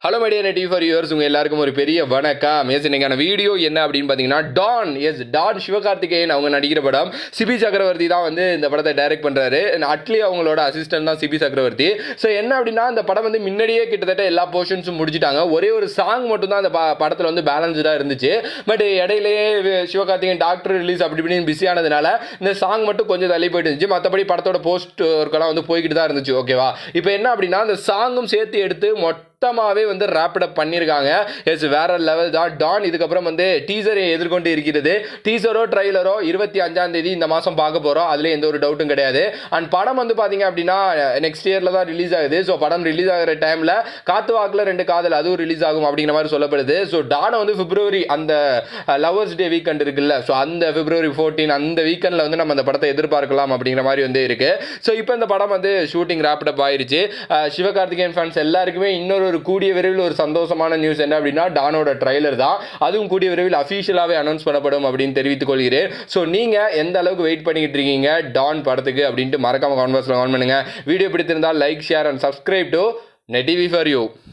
hello my dear நெட்டி for yours உங்கள் எல்லாருக்கும் ஒரு பெரிய வணக்கம் எஸ் இன்னைக்கான வீடியோ என்ன அப்படின்னு பார்த்தீங்கன்னா டான் எஸ் டான் சிவகார்த்திகேயன் அவங்க நடிக்கிற படம் சிபி சக்கரவர்த்தி தான் வந்து இந்த படத்தை டைரக்ட் பண்ணுறாரு அட்லி அவங்களோட அசிஸ்டன்ட் தான் சிபி சக்கரவர்த்தி ஸோ என்ன அப்படின்னா இந்த படம் வந்து முன்னாடியே கிட்டத்தட்ட எல்லா போர்ஷன்ஸும் முடிச்சிட்டாங்க ஒரே ஒரு சாங் மட்டும் தான் அந்த ப- படத்தில் வந்து பேலன்ஸ்டாக இருந்துச்சு பட் இடையிலேயே வி- சிவகார்த்திகேயன் டாக்டர் ரிலீஸ் அப்படி இப்படின்னு பிஸியானதுனால இந்த சாங் மட்டும் கொஞ்சம் தள்ளி போயிட்டு இருந்துச்சு மற்றபடி படத்தோட போஸ்ட் ஒர்க்கெல்லாம் வந்து போய்கிட்டு தான் இருந்துச்சு ஓகேவா இப்போ என்ன அப்படின்னா அந்த சாங்கும் சேர்த்து எடுத்து மொத்தமாகவே வந்து ரேப்பிட் அப் பண்ணியிருக்காங்க எஸ் வேற லெவல் தான் டான் இதுக்கப்புறம் வந்து டீசரை எதிர்கொண்டு இருக்கிறது டீசரோ ட்ரைலரோ இருபத்தி அஞ்சாம் தேதி இந்த மாதம் பார்க்க போகிறோம் அதில் எந்த ஒரு டவுட்டும் கிடையாது அண்ட் படம் வந்து பார்த்தீங்க அப்படின்னா நெக்ஸ்ட் இயரில் தான் ரிலீஸ் ஆகுது ஸோ படம் ரிலீஸ் ஆகிற டைமில் காத்து வாக்கில் ரெண்டு காதல் அதுவும் ரிலீஸ் ஆகும் அப்படிங்கிற மாதிரி சொல்லப்படுது ஸோ டானை வந்து பிப்ரவரி அந்த லவர்ஸ் டே வீக்கெண்ட் இருக்குல்ல ஸோ அந்த பிப்ரவரி ஃபோர்டீன் அந்த வீக்கெண்டில் வந்து நம்ம அந்த படத்தை எதிர்பார்க்கலாம் அப்படிங்கிற மாதிரி வந்து இருக்கு ஸோ இப்போ இந்த படம் வந்து ஷூட்டிங் ரேப்டப் ஆயிருச்சு அஹ் சிவகார்த்திகேயன் ஃபேன்ஸ் எல்லாருக்குமே இன்னொரு ஒரு கூடிய விரைவில் ஒரு சந்தோஷமான நியூஸ் என்ன அப்படின்னா டானோட ட்ரைலர் தான் அதுவும் கூடிய விரைவில் அஃபீஷியலாகவே அனௌன்ஸ் பண்ணப்படும் அப்படின்னு தெரிவித்துக் கொள்கிறேன் ஸோ நீங்கள் எந்த அளவுக்கு வெயிட் பண்ணிக்கிட்டு இருக்கீங்க டான் படத்துக்கு அப்படின்ட்டு மறக்காம கான்வர்ஸில் கமெண்ட் பண்ணுங்க வீடியோ பிடித்திருந்தால் like share and subscribe to NetTV for you